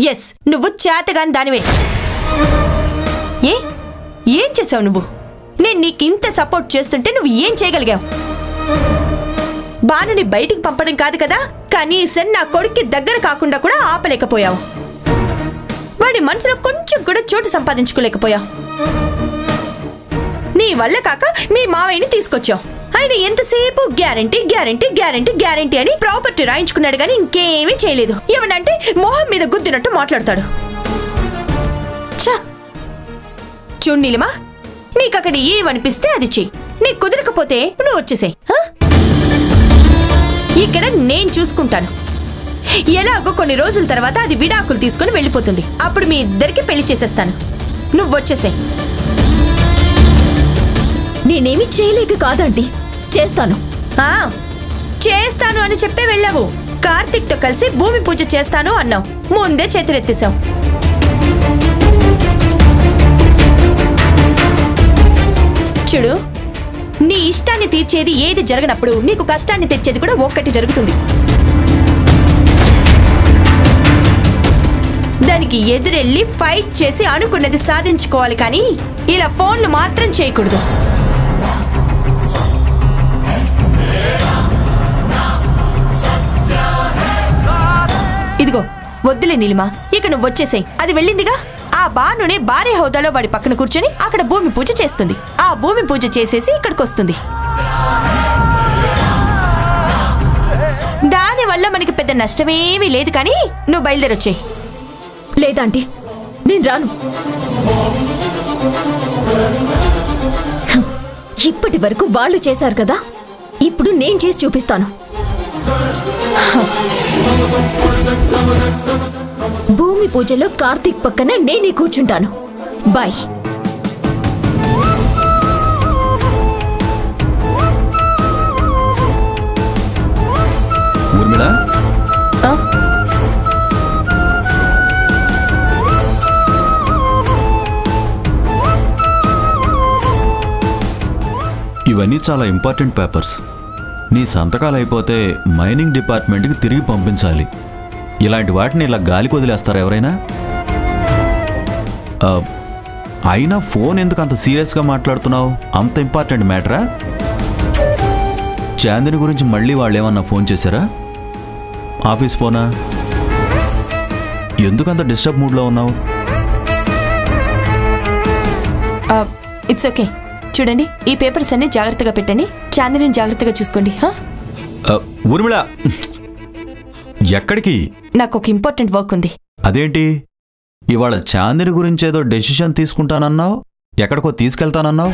Yes నువ్వు చేతగాని దానివే ఏ ఏం చేసావు నువ్వు నేను నీకు ఇంత సపోర్ట్ చేస్తుంటే నువ్వు ఏం చేయగలిగావు బానుని బయటికి పంపడం కాదు కదా కనీసం నా కొడుక్కి దగ్గర కాకుండా కూడా ఆపలేకపోయావు వాడి మనసులో కొంచెం కూడా చోటు సంపాదించుకోలేకపోయావు నీ వల్ల కాక మీ మావయ్యని తీసుకొచ్చావు ఆయన ఎంతసేపు గ్యారంటీ గ్యారంటీ గ్యారంటీ గ్యారంటీ అని ప్రాపర్టీ రాయించుకున్నాడు కానీ ఇంకేమీ చేయలేదు ఏమనంటే మొహం మీద గుద్దినట్టు మాట్లాడతాడు ఛ! చూడు నీలిమా నీకు అక్కడ ఏమనిపిస్తే అది చెయ్యి నీకు కుదరకపోతే నువ్వు వచ్చేసేయ్ ఆ? ఇక్కడ నేను చూసుకుంటాను ఎలాగో కొన్ని రోజుల తర్వాత అది విడాకులు తీసుకుని వెళ్ళిపోతుంది అప్పుడు మీ ఇద్దరికి పెళ్లి చేసేస్తాను నువ్వు వచ్చేసేయ్ నేనేమి చేయలేక కాదంటీ చేస్తాను ఆ, చేస్తాను అని చెప్పే వెళ్ళావు కార్తిక్ తో కలిసి భూమి పూజ చేస్తాను అన్నావు ముందే చేతులెత్తేసావు చూడు నీ ఇష్టాన్ని తీర్చేది ఏది జరగనప్పుడు నీకు కష్టాన్ని తెచ్చేది కూడా ఒక్కటి జరుగుతుంది దానికి ఎదురెళ్ళి ఫైట్ చేసి అనుకున్నది సాధించుకోవాలి కానీ ఇలా ఫోన్లు మాత్రం చేయకూడదు ఇదిగో వద్దులే నీలిమా ఇక నువ్వు వచ్చేసేయ్ అది వెళ్ళిందిగా ఆ బానునే భార్య హోదాలో వాడి పక్కన కూర్చొని అక్కడ భూమి పూజ చేస్తుంది ఆ భూమి పూజ చేసేసి ఇక్కడికి వస్తుంది దాని వల్ల మనకి పెద్ద నష్టమేమీ లేదు కానీ నువ్వు బయలుదేరొచ్చేయి లేదాంటీ నేను రాను హం, ఇప్పటి వరకు వాళ్ళు చేశారు కదా ఇప్పుడు నేను చేసి చూపిస్తాను భూమి పూజలో కార్తీక్ పక్కన నేనే కూర్చుంటాను బాయ్ ఊర్మిళ ఆ? ఇవన్నీ చాలా ఇంపార్టెంట్ పేపర్స్ నీ సంతకాలు అయిపోతే మైనింగ్ డిపార్ట్మెంట్కి తిరిగి పంపించాలి ఇలాంటి వాటిని ఇలా గాలికి వదిలేస్తారా ఎవరైనా ఆ, అయినా ఫోన్ ఎందుకు అంత సీరియస్గా మాట్లాడుతున్నావు అంత ఇంపార్టెంట్ మ్యాటరా చాందిని గురించి మళ్ళీ వాళ్ళు ఏమన్నా ఫోన్ చేశారా ఆఫీస్ ఫోనా ఎందుకు అంత డిస్టర్బ్ మూడ్లో ఉన్నావు ఇట్స్ ఓకే చూడండి ఈ పేపర్స్ అన్ని జాగ్రత్తగా పెట్టండి చాందిని జాగ్రత్తగా చూసుకోండి హా? ఆ, ఊర్మిళ ఎక్కడికి నాకు ఒక ఇంపార్టెంట్ వర్క్ ఉంది అదేంటి ఇవాళ చాందిని గురించి ఏదో డెసిషన్ తీసుకుంటానన్నావు ఎక్కడికో తీసుకెళ్తానన్నావు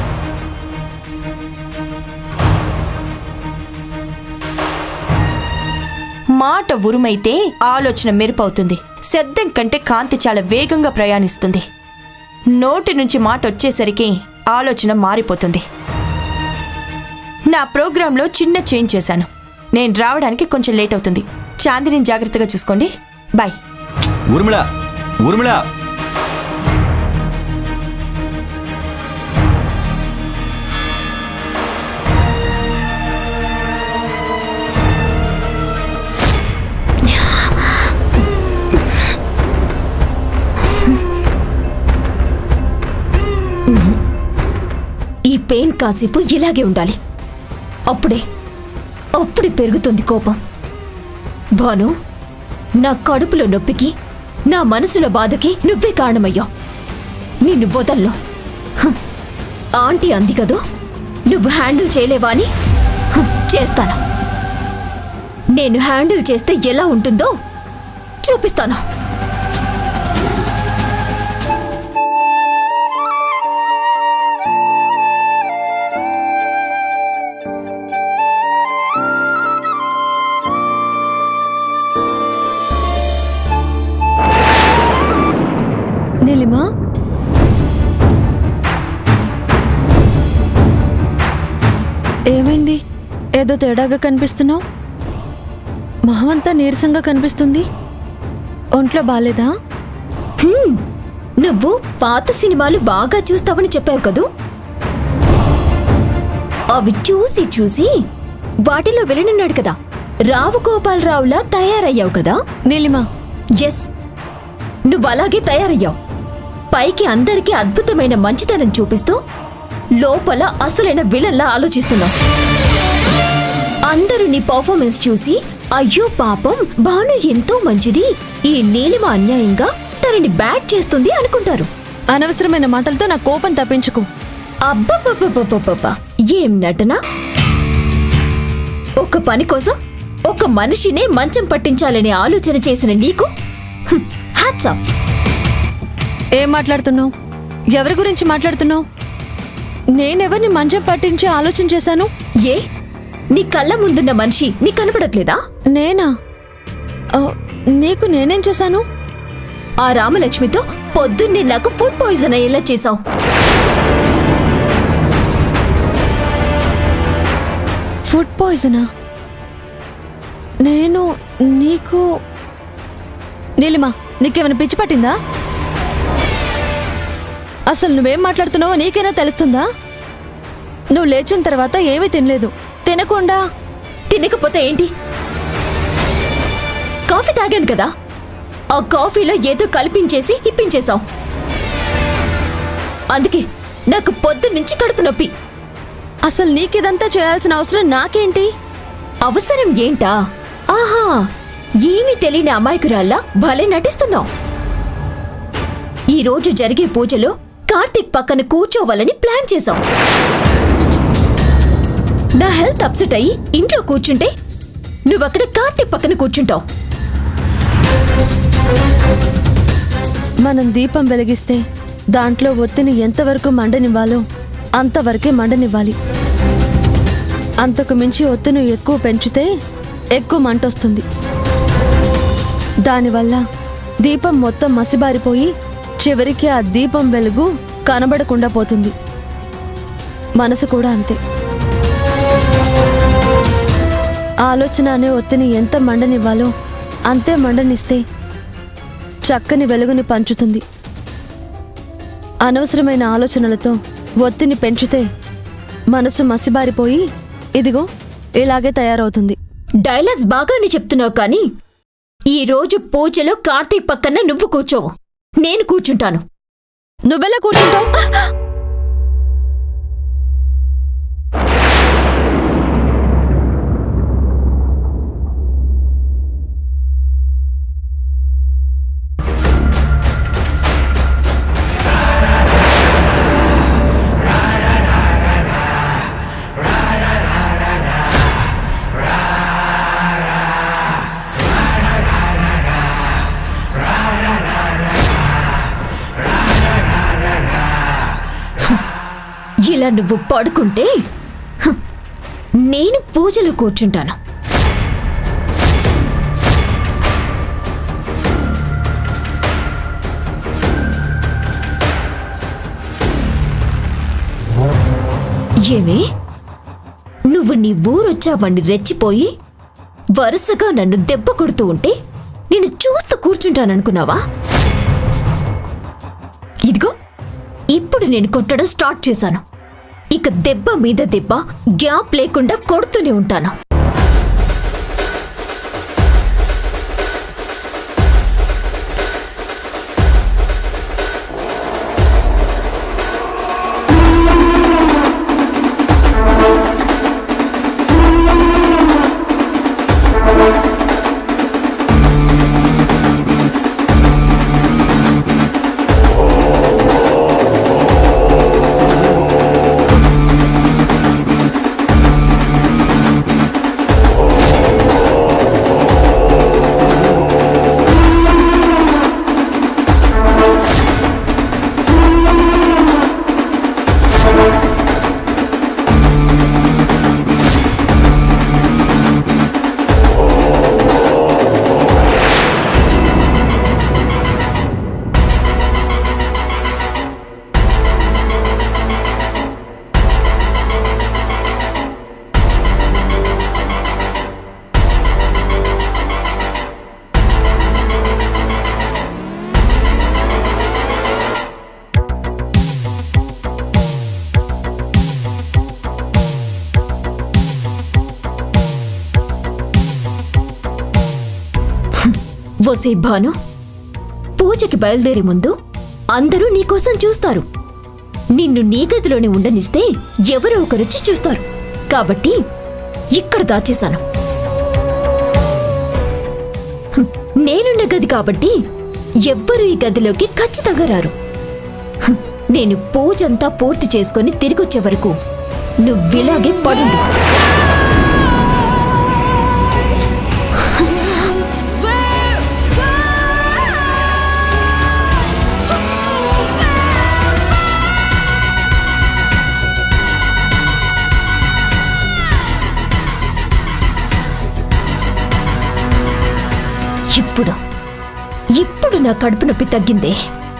మాట ఉరుమైతే ఆలోచన మెరుపవుతుంది శబ్దం కంటే కాంతి చాలా వేగంగా ప్రయాణిస్తుంది నోటి నుంచి మాట వచ్చేసరికి ఆలోచన మారిపోతుంది నా ప్రోగ్రాంలో చిన్న చేంజ్ చేశాను నేను రావడానికి కొంచెం లేట్ అవుతుంది చాందిని జాగ్రత్తగా చూసుకోండి బాయ్ ఊర్మిళ ఊర్మిళ ఈ పెయిన్ కాసేపు ఇలాగే ఉండాలి అప్పుడే అప్పుడే పెరుగుతుంది కోపం భాను నా కడుపులో నొప్పికి నా మనసులో బాధకి నువ్వే కారణమయ్యావు నిన్ను వదల్లో హ్, ఆంటీ అంది కదూ నువ్వు హ్యాండిల్ చేయలేవా అని హ్, చేస్తాను నేను హ్యాండిల్ చేస్తే ఎలా ఉంటుందో చూపిస్తాను నీలిమా ఏమైంది ఏదో తేడాగా కనిపిస్తున్నావు మొహమంతా నీరసంగా కనిపిస్తుంది ఒంట్లో బాలేదా హ్మ్, నువ్వు పాత సినిమాలు బాగా చూస్తావని చెప్పావు కదూ అవి చూసి చూసి వాటిలో వెళ్ళనున్నాడు కదా రావు గోపాలరావులా తయారయ్యావు కదా నీలిమా ఎస్ నువ్వు అలాగే తయారయ్యావు పైకి అందరికీ అద్భుతమైన మంచితనం చూపిస్తూ లోపల అసలైన విలన్లా ఆలోచిస్తున్నావు అందరూ నీ పర్ఫార్మెన్స్ చూసి అయ్యో పాపం భాను ఎంతో మంచిది ఈ నీలిమ అన్యాయంగా తనని బ్యాట్ చేస్తుంది అనుకుంటారు అనవసరమైన మాటలతో నా కోపం తప్పించుకు అబ్బబ్బబ్బబ్బబ్బబ్బ ఏం నటన ఒక పని కోసం ఒక మనిషినే మంచం పట్టించాలనే ఆలోచన చేసిన నీకు హ్యాట్స్ ఆఫ్ ఏం మాట్లాడుతున్నావు ఎవరి గురించి మాట్లాడుతున్నావు నేనెవరిని మంచం పట్టించి ఆలోచన చేశాను ఏ నీ కళ్ళ ముందున్న మనిషి నీ కనపడట్లేదా నేనా ఆ, నీకు నేనేం చేశాను ఆ రామలక్ష్మితో పొద్దున్నే నాకు ఫుడ్ పాయిజన్ అయ్యేలా చేశావు ఫుడ్ పాయిజనా నేను నీకు నీలిమా నీకేమైనా పిచ్చి పట్టిందా అసలు నువ్వేం మాట్లాడుతున్నావో నీకైనా తెలుస్తుందా నువ్వు లేచిన తర్వాత ఏమీ తినలేదు తినకుండా తినకపోతే ఏంటి కాఫీ తాగాను కదా ఆ కాఫీలో ఏదో కల్పించేసి ఇప్పించేశావు అందుకే నాకు పొద్దున్నుంచి కడుపు నొప్పి అసలు నీకిదంతా చేయాల్సిన అవసరం నాకేంటి అవసరం ఏంటా ఆహా ఏమీ తెలియని అమాయకురాల్లా భలే నటిస్తున్నావు ఈ రోజు జరిగే పూజలో కార్తీక్ పక్కన కూర్చోవాలని ప్లాన్ చేశాం నా హెల్త్ అప్సెట్ అయ్యి ఇంట్లో కూర్చుంటే నువ్వక్కడ కార్తీక్ పక్కన కూర్చుంటావు మనం దీపం వెలిగిస్తే దాంట్లో ఒత్తిని ఎంతవరకు మండనివ్వాలో అంతవరకే మండనివ్వాలి అంతకు మించి ఒత్తిని ఎక్కువ పెంచితే ఎక్కువ మంటొస్తుంది దానివల్ల దీపం మొత్తం మసిబారిపోయి చివరికి ఆ దీపం వెలుగు కనబడకుండా పోతుంది మనసు కూడా అంతే ఆలోచన అనే ఒత్తిని ఎంత మండనివ్వాలో అంతే మండనిస్తే చక్కని వెలుగుని పంచుతుంది అనవసరమైన ఆలోచనలతో ఒత్తిని పెంచితే మనసు మసిబారిపోయి ఇదిగో ఇలాగే తయారవుతుంది డైలాగ్స్ బాగానే చెప్తున్నావు కానీ ఈ రోజు పూజలో కార్తీక్ పక్కన నువ్వు కూర్చోవు నేను కూర్చుంటాను నువ్వెలా కూర్చుంటావు ఇలా నువ్వు పడుకుంటే హ, నేను పూజలో కూర్చుంటాను ఏమే నువ్వు నీ ఊరొచ్చావని రెచ్చిపోయి వరుసగా నన్ను దెబ్బ కొడుతూ ఉంటే నేను చూస్తూ కూర్చుంటాననుకున్నావా ఇదిగో ఇప్పుడు నేను కొట్టడం స్టార్ట్ చేశాను ఇక దెబ్బ మీద దెబ్బ గ్యాప్ లేకుండా కొడుతూనే ఉంటాను వసే భాను పూజ పూజకి బయలుదేరే ముందు అందరూ నీకోసం చూస్తారు నిన్ను నీ గదిలోనే ఉండనిస్తే ఎవరో ఒకరొచ్చి చూస్తారు కాబట్టి ఇక్కడ దాచేశాను హ్మ్, నేనున్న గది కాబట్టి ఎవ్వరూ ఈ గదిలోకి ఖచ్చితంగా రారు హ్మ్, నేను పూజంతా పూర్తి చేసుకొని తిరిగొచ్చే వరకు నువ్విలాగే పడుండు ఇప్పుడు ఇప్పుడు నా కడుపు నొప్పి తగ్గిందే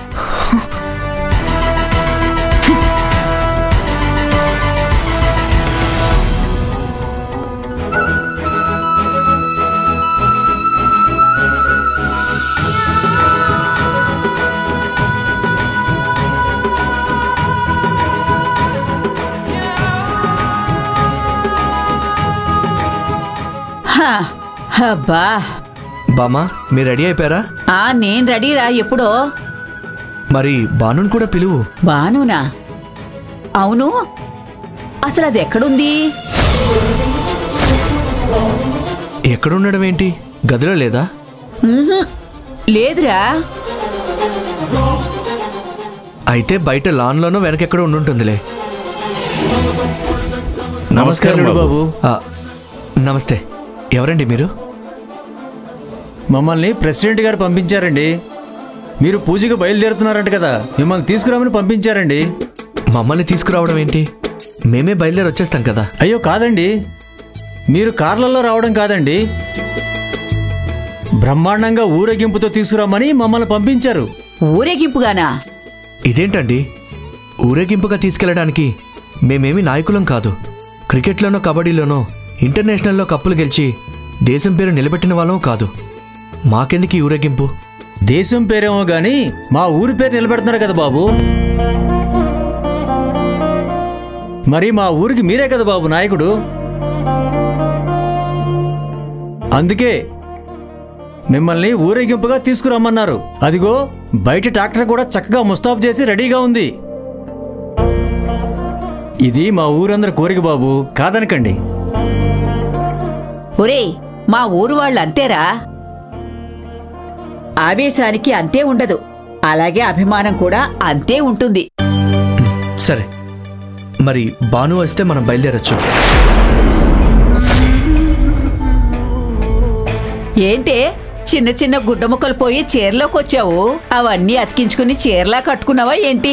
హా, అబ్బా బామ్మా మీరు రెడీ అయిపోయారా ఆ నేను రెడీరా ఎప్పుడో మరి బానుని కూడా పిలువు బానునా అవును అసలు అది ఎక్కడుంది ఎక్కడుండడం ఏంటి గదిలో లేదా ఉహుం, లేదురా అయితే బయట లాన్లోనో వెనకెక్కడో ఉండుంటుందిలే నమస్కారం బాబు ఆ, నమస్తే ఎవరండి మీరు మమ్మల్ని ప్రెసిడెంట్ గారు పంపించారండి మీరు పూజకు బయలుదేరుతున్నారంట కదా మిమ్మల్ని తీసుకురామని పంపించారండి మమ్మల్ని తీసుకురావడం ఏంటి మేమే బయలుదేరి వచ్చేస్తాం కదా అయ్యో కాదండి మీరు కార్లలో రావడం కాదండి బ్రహ్మాండంగా ఊరేగింపుతో తీసుకురామని మమ్మల్ని పంపించారు ఊరేగింపుగానా ఇదేంటండి ఊరేగింపుగా తీసుకెళ్ళడానికి మేమేమి నాయకులం కాదు క్రికెట్లోనో కబడ్డీలోనో ఇంటర్నేషనల్లో కప్పులు గెలిచి దేశం పేరు నిలబెట్టిన వాళ్ళం కాదు మాకెందుకు ఈ ఊరేగింపు దేశం పేరేమో గాని మా ఊరి పేరు నిలబెడుతున్నారు కదా బాబు మరి మా ఊరికి మీరే కదా బాబు నాయకుడు అందుకే మిమ్మల్ని ఊరేగింపుగా తీసుకురమ్మన్నారు అదిగో బయట ట్రాక్టర్ కూడా చక్కగా ముస్తాబు చేసి రెడీగా ఉంది ఇది మా ఊరందరి కోరిక బాబు కాదనకండి ఒరేయ్ మా ఊరు వాళ్ళు అంతేరా ఆవేశానికి అంతే ఉండదు అలాగే అభిమానం కూడా అంతే ఉంటుంది సరే మరి బాను వస్తే మనం బయలుదేరొచ్చు ఏంటే చిన్న చిన్న గుడ్డ ముక్కలు పోయి చీరలోకి వచ్చావు అవన్నీ అతికించుకుని చీరలా కట్టుకున్నావా ఏంటి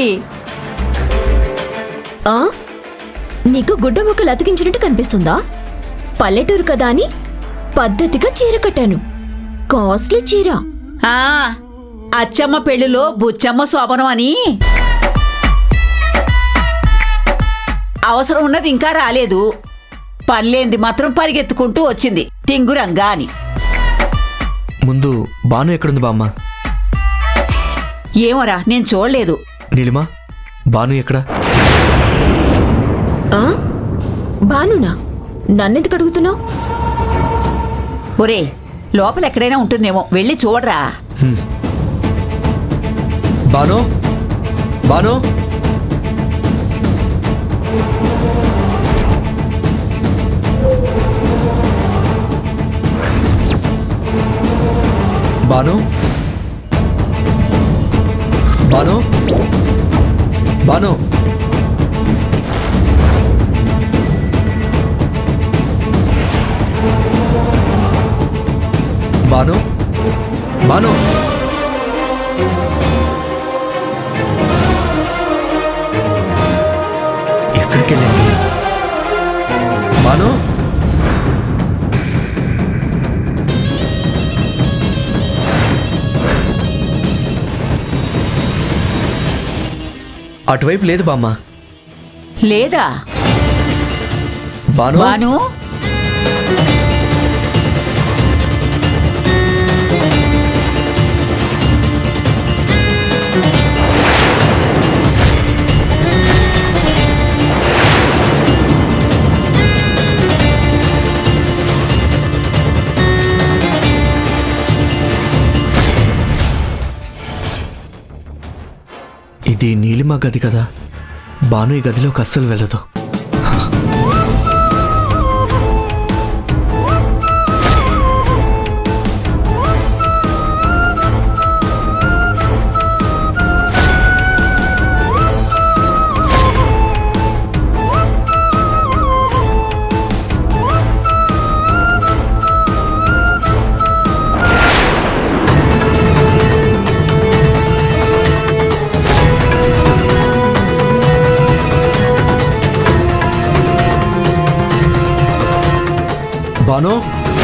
ఆ నీకు గుడ్డ ముక్కలు అతికించినట్టు కనిపిస్తుందా పల్లెటూరు కదా అని పద్ధతిగా చీర కట్టాను కాస్ట్లీ చీర ఆ అచ్చమ్మ పెళ్లిలో బుచ్చమ్మ శోభనం అని అవసరం ఉన్నది ఇంకా రాలేదు పనిలేంది మాత్రం పరిగెత్తుకుంటూ వచ్చింది టింగురంగా అని ముందు బాను ఎక్కడుంది బామ్మ ఏమోరా నేను చూడలేదు నీలిమా బాను ఎక్కడా ఆ బానునా నన్నెందుకు అడుగుతున్నావు ఒరే లోపల ఎక్కడైనా ఉంటుందేమో వెళ్ళి చూడరా బాను బాను బాను బాను బాను బాను బాను ఎక్కడికి వెళ్ళింది బాను అటువైపు లేదు బామ్మ లేదా బాను బాను నీలిమ గది కదా బాను ఈ గదిలోకి అస్సలు వెళ్ళదు బాను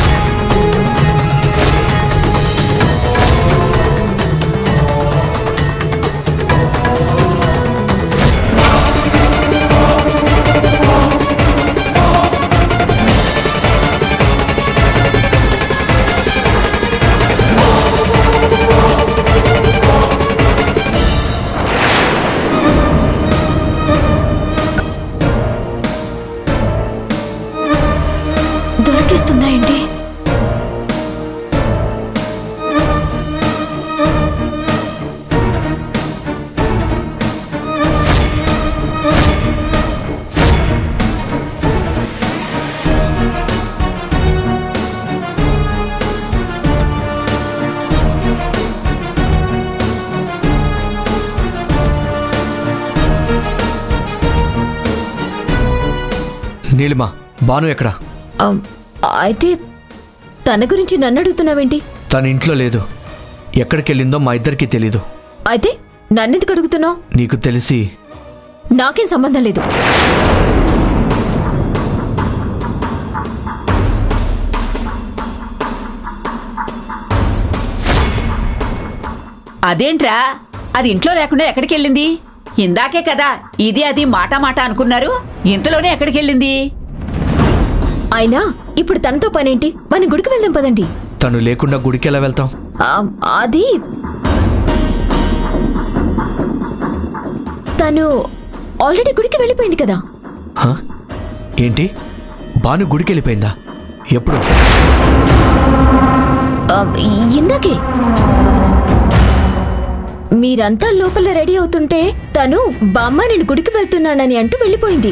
దొరికిస్తుందా ఏంటి నీలిమ బాను ఎక్కడ అమ్, అయితే తన గురించి నన్ను అడుగుతున్నావేంటి తన ఇంట్లో లేదు ఎక్కడికి వెళ్ళిందో మా ఇద్దరికీ తెలీదు అయితే నన్నెందుకు అడుగుతున్నావు నీకు తెలిసి నాకేం సంబంధం లేదు అదేంట్రా అది ఇంట్లో లేకుండా ఎక్కడికి వెళ్ళింది ఇందాకే కదా ఇది అది మాట మాట అనుకున్నారు ఇంతలోనే ఎక్కడికి వెళ్ళింది అయినా ఇప్పుడు తనతో పనేంటి మన గుడికి వెళ్దాం పదండి తను లేకుండా గుడికి ఎలా వెళ్తాం ఆ, అది తను ఆల్రెడీ గుడికి వెళ్ళిపోయింది కదా హ? ఏంటి బాను గుడికి వెళ్ళిపోయిందా ఎప్పుడు ఆ, ఇందాకే మీరంతా లోపల రెడీ అవుతుంటే తను బామ్మ నేను గుడికి వెళ్తున్నానని అంటూ వెళ్ళిపోయింది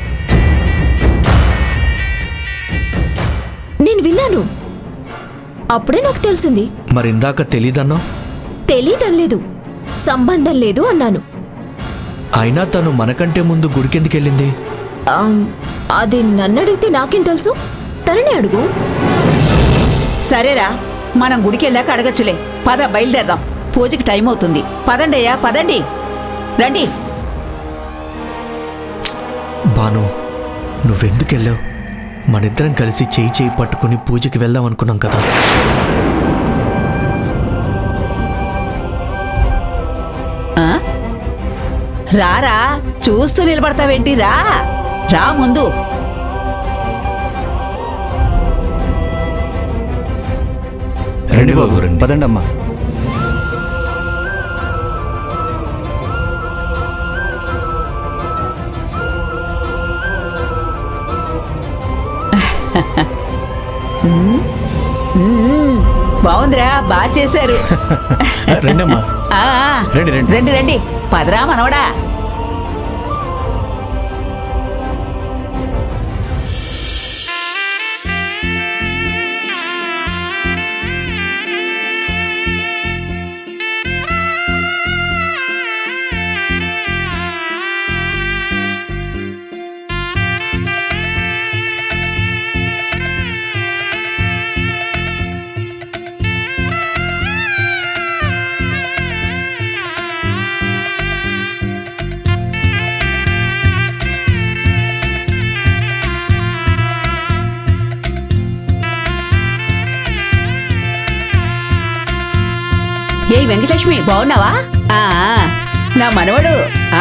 నేను విన్నాను అప్పుడే నాకు తెలిసింది మరి ఇందాక తెలీదన్నావు తెలీదనలేదు సంబంధం లేదు అన్నాను అయినా తను మనకంటే ముందు గుడికెందుకు వెళ్ళింది ఆమ్, అది నన్ను అడిగితే నాకేం తెలుసు తననే అడుగు సరేరా మనం గుడికి వెళ్ళాక అడగచ్చులే పద బయలుదేరదాం పూజకి టైం అవుతుంది పదండి అయ్యా పదండి రండి బాను నువ్వెందుకు వెళ్ళావు మనిద్దరం కలిసి చేయి చేయి పట్టుకుని పూజకి వెళ్దాం అనుకున్నాం కదా ఆ? రారా చూస్తూ నిలబడతావేంటి రా రా ముందు రండి బాబు రండి పదండి అమ్మా బాగుందిరా బాగా చేశారు రండి అమ్మా ఆ, ఆ. రండి, రండి. రండి రండి పదరా మనవడా ఏ వెంకటలక్ష్మి బాగున్నావా ఆ, ఆ, నా మనవడు ఆ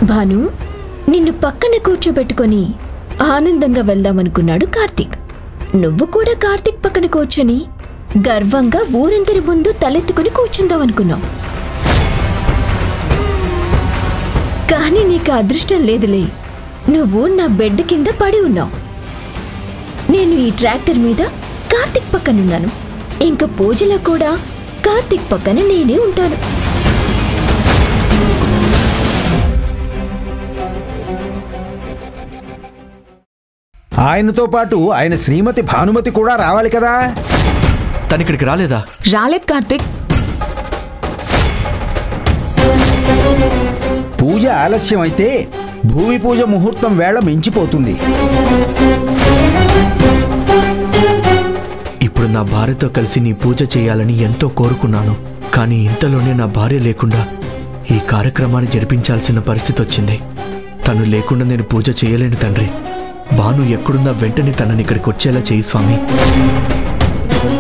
భాను నిన్ను పక్కన కూర్చోబెట్టుకొని ఆనందంగా వెళ్దామనుకున్నాడు కార్తీక్ నువ్వు కూడా కార్తీక్ పక్కన కూర్చొని గర్వంగా ఊరందరి ముందు తలెత్తుకుని కూర్చుందామనుకున్నావు కానీ నీకు అదృష్టం లేదులే నువ్వు నా బెడ్ కింద పడి ఉన్నావు నేను ఈ ట్రాక్టర్ మీద కార్తీక్ పక్కనున్నాను ఇంకా పూజలో కూడా కార్తీక్ పక్కన నేనే ఉంటాను ఆయనతో పాటు ఆయన శ్రీమతి భానుమతి కూడా రావాలి కదా తను ఇక్కడికి రాలేదా రాలేదు కార్తిక్ పూజ ఆలస్యం అయితే భూమి పూజ ముహూర్తం వేళ మించిపోతుంది ఇప్పుడు నా భార్యతో కలిసి నీ పూజ చేయాలని ఎంతో కోరుకున్నాను కానీ ఇంతలోనే నా భార్య లేకుండా ఈ కార్యక్రమాన్ని జరిపించాల్సిన పరిస్థితి వచ్చింది తను లేకుండా నేను పూజ చేయలేను తండ్రి భాను ఎక్కడున్నా వెంటనే తనని ఇక్కడికి వచ్చేలా చేయి స్వామి